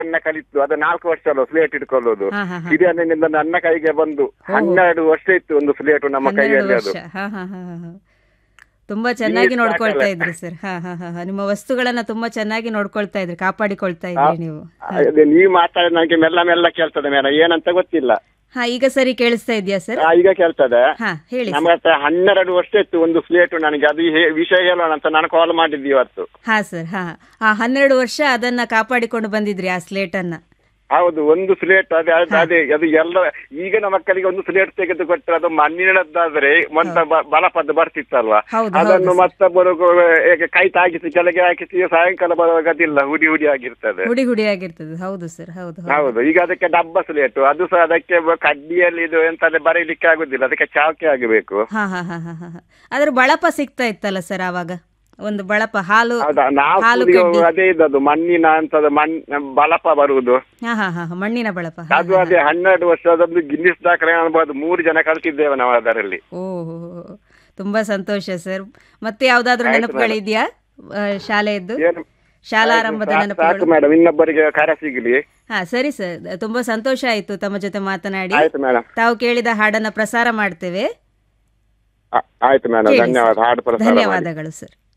ನನ್ನ ಕಲಿತು ಅದು ನಾಲ್ಕು ವರ್ಷ ಅಲ್ಲ ಸ್ಲೇಟ್ ಇಟ್ಕೊಳ್ಳೋದು ಹಾ ಹಾ ಹಾ ಹಿರಿಯನಿಂದ ನನ್ನ ಕೈಗೆ ಬಂದು ಹನ್ನೆರಡು ವರ್ಷ ಇತ್ತು ಒಂದು ಸ್ಲೇಟ್ ನಮ್ಮ ಹನ್ನೆರಡು ಕೈಯಲ್ಲಿ ಅದು ವರ್ಷ ಹಾ ಹಾ ಹಾ ಹಾ ಹಾ. ತುಂಬಾ ಚೆನ್ನಾಗಿ ಇನ್ನೂ ನೋಡ್ಕೊಳ್ತಾ ಸಾಕಲ್ಲ. ಇದ್ರಿ ಸರ್ ಹಾ ಹಾ ಹಾ ಹಾ. ನಿಮ್ಮ ವಸ್ತುಗಳನ್ನ ತುಂಬಾ ಚೆನ್ನಾಗಿ ನೋಡ್ಕೊಳ್ತಾ ಇದ್ರಿ ಕಾಪಾಡಿಕೊಳ್ತಾ ಇದ್ರಿ ನೀವು ಅದೇ ನೀವು ಮಾತಾಡಿದ ನನಗೆ ಮೆಲ್ಲ ಮೆಲ್ಲ ಕೇಳ್ತದೆ ಮೇಡಮ್ ಏನಂತ ಗೊತ್ತಿಲ್ಲ ಹಾ ಈಗ ಸರಿ ಕೇಳಿಸ್ತಾ ಇದೆಯಾ ಸರ್ ಆ, ಈಗ ಕೇಳ್ತದೆ ಹಾ ಹೇಳಿ ನಮ್ಮ ಹತ್ರ ಹನ್ನೆರಡು ವರ್ಷ ಇತ್ತು ಒಂದು ಸ್ಲೇಟ್ ನನಗೆ ಅದು ಹೇ- ವಿಷಯ ಹೇಳೋಣ ಅಂತ ನಾನು ಕಾಲ್ ಮಾಡಿದ್ದೆ ಇವತ್ತು ಹಾ ಸರ್ ಹಾ ಆ ಹನ್ನೆರಡು ವರ್ಷ ಅದನ್ನ ಕಾಪಾಡಿಕೊಂಡು ಬಂದಿದ್ರಿ ಆ ಸ್ಲೇಟ್ ಅನ್ನ ಹೌದು ಒಂದು ಸ್ಲೇಟ್ ಅದೇ ಅದ್- ಅದೇ ಅದು ಎಲ್ಲ ಈಗಿನ ಮಕ್ಕಳಿಗೆ ಒಂದು ಸ್ಲೇಟ್ ತೆಗೆದು ಕೊಟ್ಟರೆ ಅದು ಮಣ್ಣಿನದ್ದಾದ್ರೆ ಮೊಂತ ಬ- ಬಲಪದ್ದು ಬರ್ತಿತ್ತಲ್ವಾ ಹೌದು, ಅದನ್ನು ಹೌದು ಮತ್ತೊಬ್ಬರು ಕೊ- ಹೇಗೆ ಕೈ ತಾಗಿಸಿ ಕೆಳಗೆ ಹಾಕಿಸಿ ಸಾಯಂಕಾಲ ಬರುವಾಗ ಅದಿಲ್ಲ ಹುಡಿ ಹುಡಿ ಆಗಿರ್ತದೆ ಹುಡಿ ಹುಡಿ ಆಗಿರ್ತದೆ ಹೌದು ಸರ್ ಹೌದು ಹೌದು ಹೌದು ಈಗ ಅದಕ್ಕೆ ಡಬ್ಬ ಸ್ಲೇಟು ಅದು ಸಹ ಅದಕ್ಕೆ ಬ- ಕಡ್ಡಿಯಲ್ಲಿ ಇದು ಎಂತಂದ್ರೆ ಬರೀಲಿಕ್ಕೆ ಆಗುದಿಲ್ಲ ಅದಕ್ಕೆ ಚಾವಕಿ ಆಗಬೇಕು ಹಾ ಹಾ ಹಾ ಹಾ ಹಾ ಹಾ. ಅದ್ರ ಬಳಪ ಸಿಗ್ತಾ ಇತ್ತಲ್ಲ ಸರ್ ಆವಾಗ ಒಂದು ಬಳಪ ಹಾಲು ಹೌದಾ ನಾವು ಹಾಲು ಕುಡಿಯೋ ಕಡ್ಡಿ ಅದೇ ಇದ್ದದ್ದು ಮಣ್ಣಿನ ಅಂತದ ಮಣ್ ಬಳಪ ಬರುವುದು ಹಾ ಹಾ ಹಾ ಹಾ, ಮಣ್ಣಿನ ಬಳಪ ಹಾ, ಅದು ಅದೇ ಹನ್ನೆರಡು ವರ್ಷದೊಂದು ಗಿನ್ನಿಸ್ ದಾಖಲೆ ಅನ್ಬೋದು ಮೂರು ಜನ ಕಲ್ತಿದ್ದೇವೆ ನಾವು ಅದರಲ್ಲಿ ಓ ತುಂಬಾ ಸಂತೋಷ ಸರ್ ಮತ್ತೆ ಯಾವ್ದಾದ್ರು ನೆನಪುಗಳಿದ್ಯಾ ಆ, ಶಾಲೆಯದ್ದು ಏನು ಶಾಲಾರಂಭದ ಸಾಕು ನೆನಪುಗಳು ಮೇಡಮ್ ಇನ್ನೊಬ್ಬರಿಗೆ ಕರೆ ಸಿಗ್ಲಿ ಹಾ ಸರಿ ಸರ್ ತುಂಬಾ ಸಂತೋಷ ಆಯ್ತು ತಮ್ಮ ಜೊತೆ ಮಾತನಾಡಿ ಆಯ್ತು ಮೇಡಮ್ ತಾವು ಕೇಳಿದ ಹಾಡನ್ನ ಪ್ರಸಾರ ಮಾಡ್ತೇವೆ ಆಯ್ತು ಮೇಡಮ್ ಕೇಳಿ ಧನ್ಯವಾದ ಸರ್. ಹಾಡು ಪ್ರಸಾರ ಮಾಡಿ ಧನ್ಯವಾದಗಳು ಸರ್